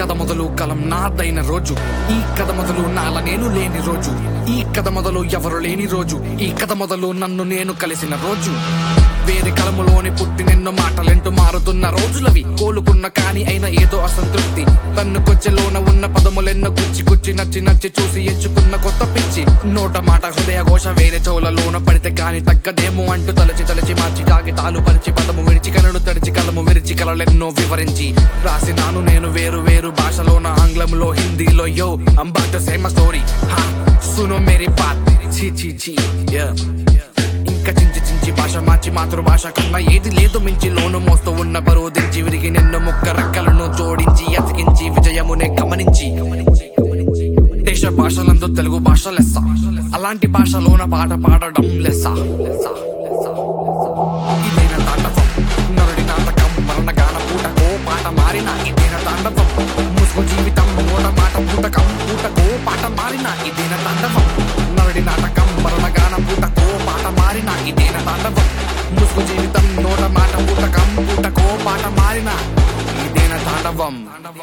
కథ మొదలు కలం నాదైన రోజు ఈ కథ మొదలు నాల నేను లేని రోజు ఈ కథ మొదలు ఎవరు లేని రోజు ఈ కథ మొదలు నన్ను నేను కలిసిన రోజు వేరే కలములోని పుట్టి నిన్ను మాటలెంటూ మారుతున్న రోజులవి కోలుకున్న కాని అయిన ఏదో అసంతృప్తి తన్ను కొచ్చెలోన ఉన్న పదములెన్నో గుచ్చి గుచ్చి నచ్చి నచ్చి చూసి ఎంచుకున్న కొత్త పిచ్చి నోట మాట హృదయ ఘోష వేరే చోలలోన పడితే కాని తగ్గదేమో అంటూ తలచి తలచి మార్చి కాగితాలు పరిచి పదము విడిచి కలడు తడిచి కలము విరిచి కలలెన్నో వివరించి రాసినాను నేను వేరు వేరు భాషలోన ఆంగ్లంలో హిందీలో యో అంబాట సేమ స్టోరీ హా సునో మేరీ బాత్ ఛీ ఛీ ఛీ yeah. ఇంకా చించి చించి భాష మార్చి మాతృభాష కన్నా ఏది లేదు మించి లోను మోస్తూ ఉన్న బరువు దించి విరిగి నిన్ను ముక్క రెక్కలను జోడించి అతికించి విజయమునే గమనించి దేశ భాషలందు తెలుగు భాష లెస్స అలాంటి భాషలోన పాట పాడడం లెస్స ఇదేన తాండవం నరుడి నాటకం మరణ గాన పూటకో పాట మారిన ఇదేన తాండవం ముసుగు జీవితం నోట మాట పూటకం పూటకో పాట మారిన ఇదేన తాండవం నరుడి నాటకం మరణ గాన పూటకో పాట మారిన ఇదేన తాండవం ముసుగు జీవితం నోట మాట పూటకం పూటకో పాట మారిన ఇదేన తాండవం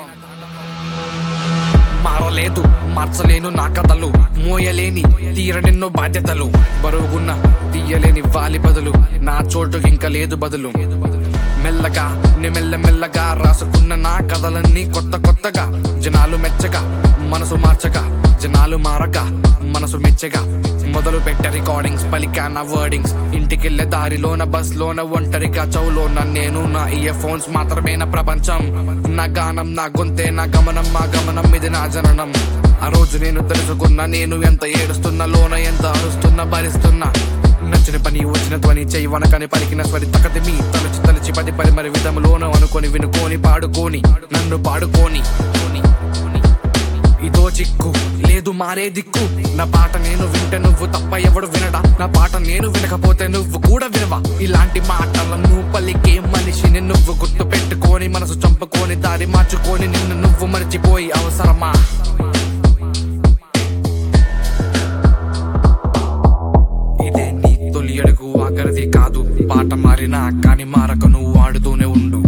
మారలేదు మార్చలేను నా కథలు మోయలేని తీరనెన్నో బాధ్యతలు బరువుగున్న తీయలేని వాలి బదులు నా చోటు ఇంకా లేదు బదులు మెల్లగా ని మెల్ల మెల్లగా రాసుకున్న నా కథలన్నీ కొత్త కొత్తగా జనాలు మెచ్చగా మనసు మార్చగా జనాలు మారగా మనసు మెచ్చగా మొదలు పెట్ట రికార్డింగ్స్ పలికా నా వర్డింగ్స్ ఇంటికెళ్ళే దారిలోన బస్ లోన ఒంటరిగా చౌలోన నేను నా ఇయర్ ఫోన్స్ మాత్రమే నా ప్రపంచం నా గానం నా గొంతే నా గమనం మా గమనం ఇది నా జననం ఆ రోజు నేను తెలుసుకున్నా నేను ఎంత ఏడుస్తున్నా లోన ఎంత అరుస్తున్నా భరిస్తున్నా నచ్చిన పని వచ్చిన ధ్వని చెయ్యి వనకని పలికిన స్వరి తకతి మీ తలచి తలచి పది పది మరి విధములోన అనుకొని వినుకొని పాడుకొని నన్ను పాడుకొని ఇదో చిక్కు లేదు మారే దిక్కు నా పాట నేను వింటే నువ్వు తప్ప ఎవడు వినడా నా పాట నేను వినకపోతే నువ్వు కూడా వినవా ఇలాంటి మాటలను పలికే మనిషిని నువ్వు గుర్తు పెట్టుకొని మనసు చంపుకొని దారి మార్చుకొని నిన్ను నువ్వు మర్చిపోయి అవసరమా ఇదే నీ తొలి అడుగు ఆఖరిది కాదు పాట మారినా కాని మారక నువ్వు ఆడుతూనే ఉండు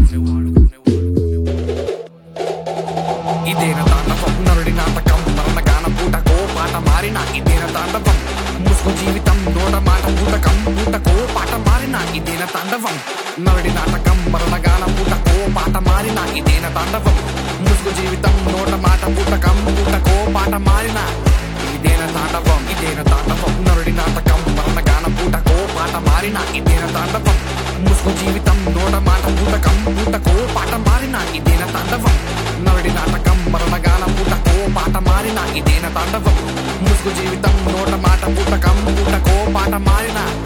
ఇదేన తాండవం నరుడి నాటకం మరణ గాన పూటకో పాట మారిన ఇదేన తాండవం ముసుగు జీవితం నోట మాట పూటకం పూటకో పాట మారిన ఇదేన తాండవం నరుడి నాటకం మరణ గాన పూటకో పాట మారిన ఇదేన తాండవం ముసుగు జీవితం నోట మాట పూటకం పూటకో పాట మారిన ఇదేన తాండవం ఇదేన తాండవం నరుడి నాటకం మరణ గాన పూటకో పాట మారిన ఇదేన తాండవం ముసుగు జీవితం నోట మాట పూటకం పూటకో పాట మారిన ఇదేన తాండవం నరుడి నాటకం మరణ గాన పూటకో పాట మారిన ఇదేన తాండవం ముసుగు జీవితం నోట మాట పూటకం పూటకో పాట మారిన